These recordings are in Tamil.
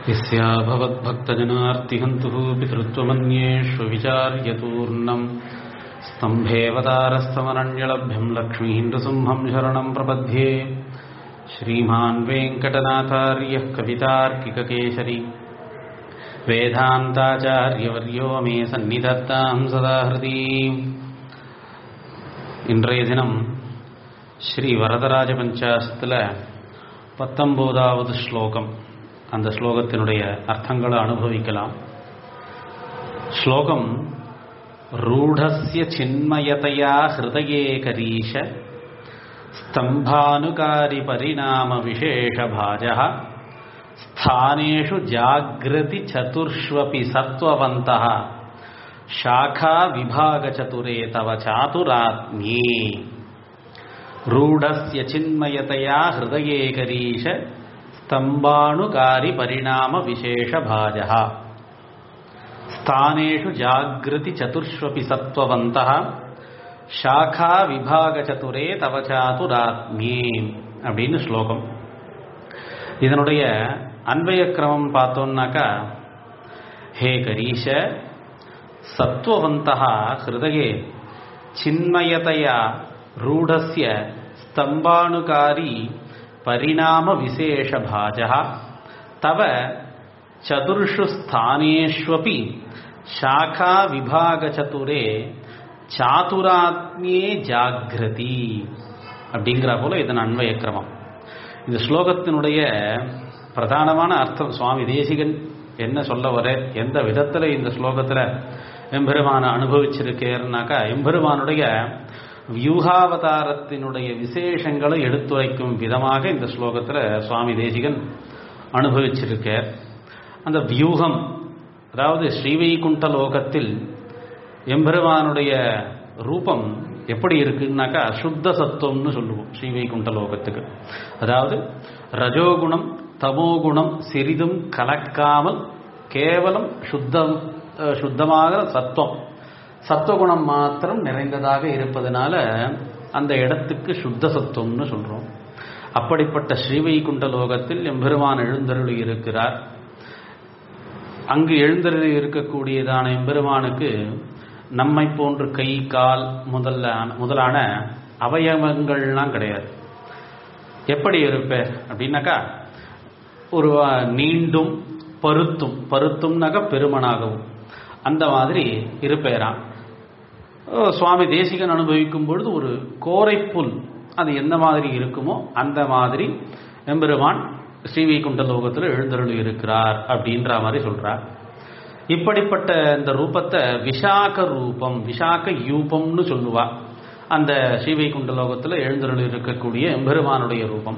यस्या भवद्भक्तजनार्तिहन्तुः पितृत्वमन्येष्व विचार्यतूर्णम् स्तम्भेवतारस्तमनन्यलभ्यम् लक्ष्मीम् नृसिंहम् शरणम् प्रपद्ये श्रीमान् वेङ्कटनाथार्यः कवितार्किककेशरी வேதாந்தாச்சாரியவர்யோ மே சந்நிதத்தாம் சதா ஹிருதி இன்றைய தினம் ஸ்ரீ வரதராஜ பஞ்சாசத்தில் பத்தொம்போதாவது ஸ்லோகம் அந்த ஸ்லோகத்தினுடைய அர்த்தங்களை அனுபவிக்கலாம் ஸ்லோகம் ரூಢஸ்ய சின்மயதையா ஹிருதயே கரீஷ ஸ்தம்பானுகாரி பரிணாம விசேஷபாஜः स्थानेषु जागृति चतुर्ष्वपि सत्त्ववन्तः शाखा विभागचतुरे तव चातुरात्म्ये रूढस्य चिन्मयतया हृदये करीश स्तम्भाणुकारि परिणामविशेषभाजः स्थानेषु जागृति चतुर्ष्वपि सत्त्ववन्तः शाखा विभागचतुरे तव चातुरात्म्ये அப்படின்னு ஸ்லோகம் இதனுடைய அன்வய கிரமம் பார்த்தோம்னாக்கா ஹே கரீஷ சத்வவந்தா ஹிருதயே சின்மயதையா ரூಢஸ்ய ஸ்தம்பானுகாரி பரிணாம விசேஷபாஜா தவ சதுர்ஷு ஸ்தானேஷ்வபி சாக்கா விபாகச்சதுரே சாதுராத்மியே ஜாகிரதி அப்படிங்கிற போல இதன் அன்வய கிரமம் இந்த ஸ்லோகத்தினுடைய பிரதானமான அர்த்தம் சுவாமி தேசிகன் என்ன சொல்ல வர எந்த விதத்தில் இந்த ஸ்லோகத்தில் எம்பெருமான அனுபவிச்சிருக்கேன்னாக்கா எம்பெருமானுடைய வியூகாவதாரத்தினுடைய விசேஷங்களை எடுத்துரைக்கும் விதமாக இந்த ஸ்லோகத்தில் சுவாமி தேசிகன் அனுபவிச்சிருக்கார் அந்த வியூகம் அதாவது ஸ்ரீவைகுண்ட லோகத்தில் எம்பெருமானுடைய ரூபம் எப்படி இருக்குன்னாக்கா சுத்த சத்துவம்னு சொல்லுவோம் ஸ்ரீவைகுண்ட லோகத்துக்கு அதாவது ரஜோகுணம் தமோகுணம் சிறிதும் கலக்காமல் கேவலம் சுத்தம் சுத்தமாக சத்துவம் சத்துவகுணம் மாத்திரம் நிறைந்ததாக இருப்பதனால அந்த இடத்துக்கு சுத்த சத்துவம்னு சொல்றோம் அப்படிப்பட்ட ஸ்ரீவைகுண்ட லோகத்தில் எம்பெருமான் எழுந்தருளி இருக்கிறார் அங்கு எழுந்தருளி இருக்கக்கூடியதான எம்பெருமானுக்கு நம்மை போன்று கை கால் முதல்ல முதலான அவயவங்கள்லாம் கிடையாது எப்படி இருப்பேர் அப்படின்னாக்கா ஒரு நீண்டும் பருத்தும் பருத்தும்னாக்கா பெருமனாகவும் அந்த மாதிரி இருப்பேராம் சுவாமி தேசிகன் அனுபவிக்கும் பொழுது ஒரு கோரைப்புல் அது எந்த மாதிரி இருக்குமோ அந்த மாதிரி எம்பெருமான் ஸ்ரீவைகுண்ட லோகத்தில் எழுந்தருளி இருக்கிறார் அப்படின்ற மாதிரி சொல்றார் இப்படிப்பட்ட இந்த ரூபத்தை விஷாக ரூபம் விஷாக யூபம்னு சொல்லுவா அந்த ஸ்ரீவைகுண்ட லோகத்தில் எழுந்தருள் இருக்கக்கூடிய எம்பெருமானுடைய ரூபம்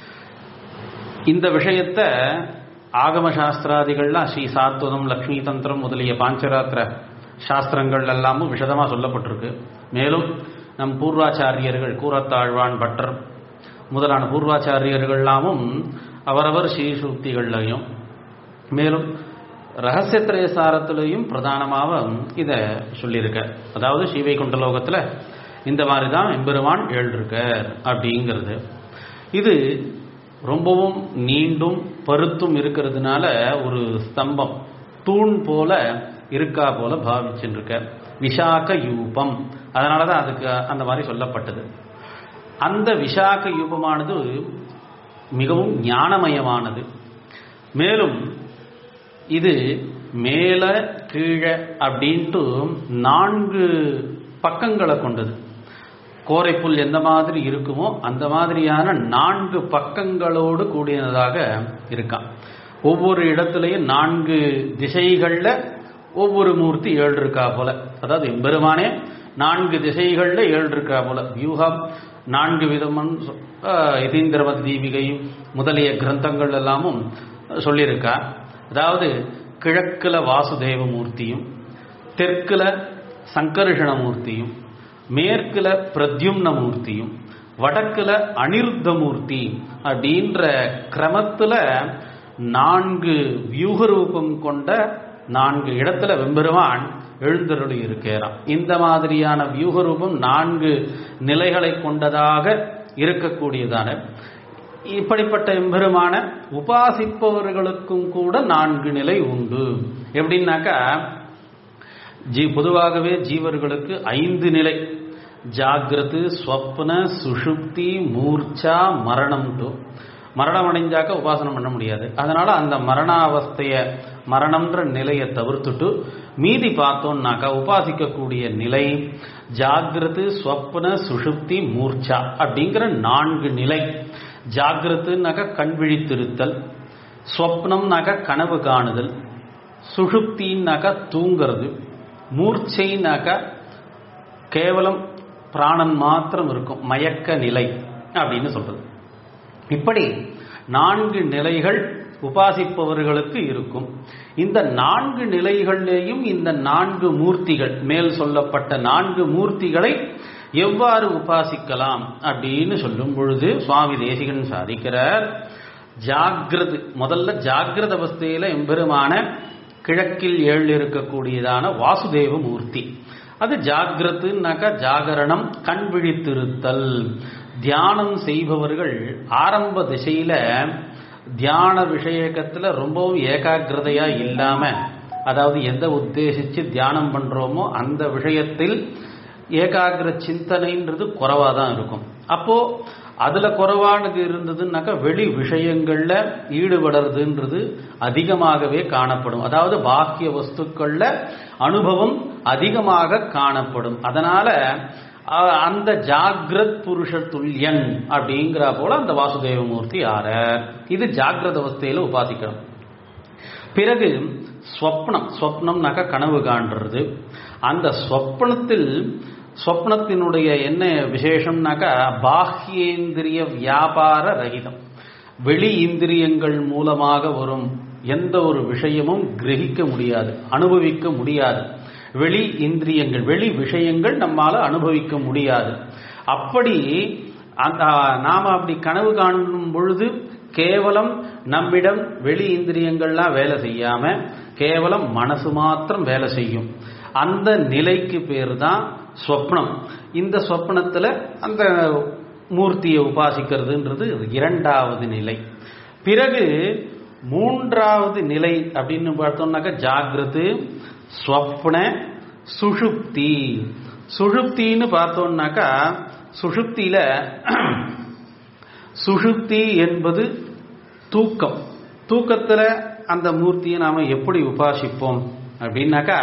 இந்த விஷயத்த ஆகம சாஸ்திராதிகள்லாம் ஸ்ரீ சாத்வதம் லக்ஷ்மி தந்திரம் முதலிய பாஞ்சராத்திர சாஸ்திரங்கள் எல்லாமும் விஷதமாக சொல்லப்பட்டிருக்கு மேலும் நம் பூர்வாச்சாரியர்கள் கூரத்தாழ்வான் பட்டர் முதலான பூர்வாச்சாரியர்கள்லாமும் அவரவர் ஸ்ரீசூக்திகள்லையும் மேலும் ரகசியத்திரய சாரத்திலையும் பிரதானமாக இதை சொல்லியிருக்க அதாவது ஸ்ரீவைகுண்ட லோகத்தில் இந்த மாதிரி தான் எம்பெருமான் எழுதிருக்கார் அப்படிங்கிறது இது ரொம்பவும் நீண்டும் பருத்தும் இருக்கிறதுனால ஒரு ஸ்தம்பம் தூண் போல இருக்கா போல பாவிச்சுருக்க விஷாக்க யூபம் அதனால தான் அதுக்கு அந்த மாதிரி சொல்லப்பட்டது அந்த விஷாக்க யூபமானது மிகவும் ஞானமயமானது மேலும் இது மேல கீழே அப்படின்ட்டு நான்கு பக்கங்களை கொண்டது கோரைப்புல் எந்த மாதிரி இருக்குமோ அந்த மாதிரியான நான்கு பக்கங்களோடு கூடியதாக இருக்கான் ஒவ்வொரு இடத்துலையும் நான்கு திசைகளில் ஒவ்வொரு மூர்த்தி ஏழு இருக்கா போல அதாவது எம்பெருமானே நான்கு திசைகளில் ஏழு இருக்கா போல வியூகம் நான்கு விதமன் யதீந்திரமத் தீபிகையும் முதலிய கிரந்தங்கள் எல்லாமும் சொல்லியிருக்கா அதாவது கிழக்குல வாசுதேவ மூர்த்தியும் தெற்குல சங்கர்ஷண மூர்த்தியும் மேற்குல பிரத்யும்ன மூர்த்தியும் வடக்குல அனிருத்த மூர்த்தி அப்படின்ற கிரமத்துல நான்கு வியூக ரூபம் கொண்ட நான்கு இடத்துல வெம்பெருமான் எழுந்தருளி இருக்கிறான் இந்த மாதிரியான வியூக ரூபம் நான்கு நிலைகளை கொண்டதாக இருக்கக்கூடியதான இப்படிப்பட்ட எம்பெருமான உபாசிப்பவர்களுக்கும் கூட நான்கு நிலை உண்டு எப்படின்னாக்கா ஜீ பொதுவாகவே ஜீவர்களுக்கு ஐந்து நிலை ஜாகிரது ஸ்வப்ன சுஷுப்தி மூர்ச்சா மரணம் மரணம் அடைஞ்சாக்க உபாசனம் பண்ண முடியாது அதனால அந்த மரணாவஸ்தைய மரணம்ன்ற நிலையை தவிர்த்துட்டு மீதி பார்த்தோம்னாக்கா உபாசிக்கக்கூடிய நிலை ஜாகிரது ஸ்வப்ன சுஷுப்தி மூர்ச்சா அப்படிங்கிற நான்கு நிலை ஜாகிரத்துனாக்கா கண் விழித்திருத்தல் ஸ்வப்னம்னாக்கா கனவு காணுதல் சுஷுப்தின்னாக்கா தூங்கிறது மூர்ச்சைனாக்கா கேவலம் பிராணன் மாத்திரம் இருக்கும் மயக்க நிலை அப்படின்னு சொல்றது இப்படி நான்கு நிலைகள் உபாசிப்பவர்களுக்கு இருக்கும் இந்த நான்கு நிலைகளிலேயும் இந்த நான்கு மூர்த்திகள் மேல் சொல்லப்பட்ட நான்கு மூர்த்திகளை எவ்வாறு உபாசிக்கலாம் அப்படின்னு சொல்லும் பொழுது சுவாமி தேசிகன் சாதிக்கிறார் ஜாகிரது முதல்ல ஜாகிரத அவஸ்தையில எம்பெருமான கிழக்கில் ஏழு இருக்கக்கூடியதான வாசுதேவ மூர்த்தி அது ஜாகிரத்துனாக்கா ஜாகரணம் கண் விழித்திருத்தல் தியானம் செய்பவர்கள் ஆரம்ப திசையில தியான விஷயக்கத்துல ரொம்பவும் ஏகாகிரதையா இல்லாம அதாவது எந்த உத்தேசிச்சு தியானம் பண்றோமோ அந்த விஷயத்தில் ஏகாகிர சிந்தனைன்றது குறைவா தான் இருக்கும் அப்போ அதுல குறைவானது இருந்ததுன்னாக்கா வெளி விஷயங்கள்ல ஈடுபடுறதுன்றது அதிகமாகவே காணப்படும் அதாவது பாக்கிய வஸ்துக்கள்ல அனுபவம் அதிகமாக காணப்படும் அதனால அந்த ஜாகிரத் புருஷ துல்யன் அப்படிங்கிற போல அந்த வாசுதேவமூர்த்தி ஆற இது ஜாகிரத அவஸ்தையில உபாசிக்கணும் பிறகு ஸ்வப்னம் ஸ்வப்னம்னாக்கா கனவு காண்றது அந்த ஸ்வப்னத்தில் ஸ்வப்னத்தினுடைய என்ன விசேஷம்னாக்கா பாஹ்யேந்திரிய வியாபார ரகிதம் வெளி இந்திரியங்கள் மூலமாக வரும் எந்த ஒரு விஷயமும் கிரகிக்க முடியாது அனுபவிக்க முடியாது வெளி இந்திரியங்கள் வெளி விஷயங்கள் நம்மால அனுபவிக்க முடியாது அப்படி அந்த நாம அப்படி கனவு காணும் பொழுது கேவலம் நம்மிடம் வெளி இந்திரியங்கள்லாம் வேலை செய்யாம கேவலம் மனசு மாத்திரம் வேலை செய்யும் அந்த நிலைக்கு பேர் தான் ஸ்வப்னம் இந்த ஸ்வப்னத்துல அந்த மூர்த்தியை உபாசிக்கிறதுன்றது இரண்டாவது நிலை பிறகு மூன்றாவது நிலை அப்படின்னு பார்த்தோம்னாக்கா ஜாகிரது ஸ்வப்ன சுஷுப்தி சுஷுப்தின்னு பார்த்தோம்னாக்கா சுஷுப்தியில சுஷுப்தி என்பது தூக்கம் தூக்கத்துல அந்த மூர்த்தியை நாம எப்படி உபாசிப்போம் அப்படின்னாக்கா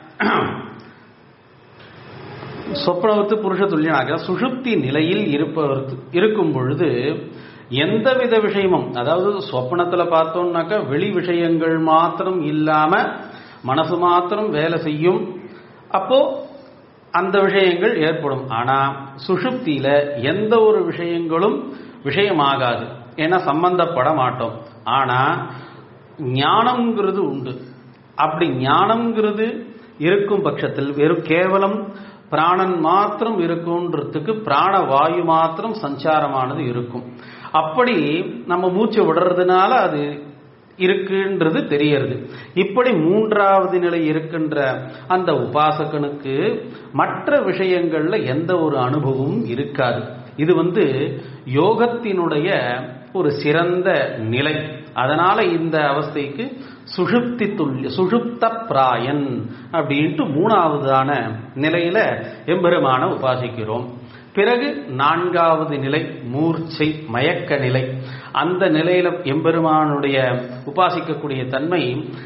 சொப்னவத்து புருஷ துல்லியனாக சுஷுப்தி நிலையில் இருப்பவர் இருக்கும் பொழுது எந்தவித விஷயமும் அதாவது சொப்பனத்துல பார்த்தோம்னாக்கா வெளி விஷயங்கள் மாத்திரம் இல்லாம மனசு மாத்திரம் வேலை செய்யும் அப்போ அந்த விஷயங்கள் ஏற்படும் ஆனா சுஷுப்தியில எந்த ஒரு விஷயங்களும் விஷயமாகாது ஏன்னா சம்பந்தப்பட மாட்டோம் ஆனா ஞானம்ங்கிறது உண்டு அப்படி ஞானம்ங்கிறது இருக்கும் பட்சத்தில் வெறும் கேவலம் பிராணன் மாத்திரம் இருக்குன்றதுக்கு பிராண வாயு மாத்திரம் சஞ்சாரமானது இருக்கும் அப்படி நம்ம மூச்சு விடுறதுனால அது இருக்குன்றது தெரியறது இப்படி மூன்றாவது நிலை இருக்கின்ற அந்த உபாசகனுக்கு மற்ற விஷயங்கள்ல எந்த ஒரு அனுபவமும் இருக்காது இது வந்து யோகத்தினுடைய ஒரு சிறந்த நிலை அதனால இந்த அவஸ்தைக்கு சுஷுப்தி துல்லிய சுஷுப்த பிராயன் அப்படின்ட்டு மூணாவதான நிலையில எம்பெருமான உபாசிக்கிறோம் பிறகு நான்காவது நிலை மூர்ச்சை மயக்க நிலை அந்த நிலையில எம்பெருமானுடைய உபாசிக்கக்கூடிய தன்மை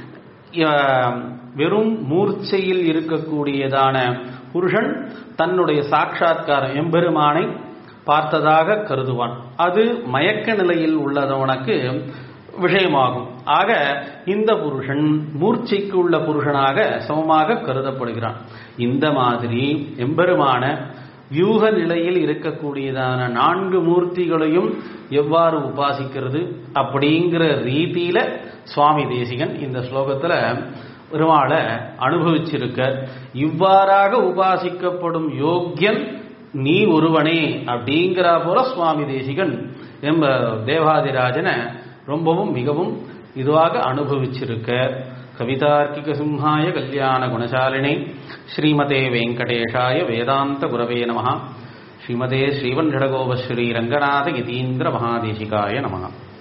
வெறும் மூர்ச்சையில் இருக்கக்கூடியதான புருஷன் தன்னுடைய சாட்சா்காரம் எம்பெருமானை பார்த்ததாக கருதுவான் அது மயக்க நிலையில் உள்ளதவனுக்கு விஷயமாகும் ஆக இந்த புருஷன் மூர்ச்சைக்கு உள்ள புருஷனாக சமமாக கருதப்படுகிறான் இந்த மாதிரி எம்பெருமான வியூக நிலையில் இருக்கக்கூடியதான நான்கு மூர்த்திகளையும் எவ்வாறு உபாசிக்கிறது அப்படிங்கிற ரீதியில சுவாமி தேசிகன் இந்த ஸ்லோகத்துல பெருமாளை அனுபவிச்சிருக்க இவ்வாறாக உபாசிக்கப்படும் யோக்கியன் நீ ஒருவனே அப்படிங்கிற போல சுவாமி தேசிகன் எம்ப தேவாதிராஜனை ரொம்பவும் மிகவும் இதுவாக அனுபவிச்சிருக்க கவிதார்க்கிக சிம்ஹாய கல்யாண குணசாலினே ஸ்ரீமதே வெங்கடேஷாய வேதாந்த குரவே நம ஸ்ரீமதே ஸ்ரீவன் ஜடகோபஸ்ரீ ரங்கநாத யதீந்திர மகாதேசிகாய நமகா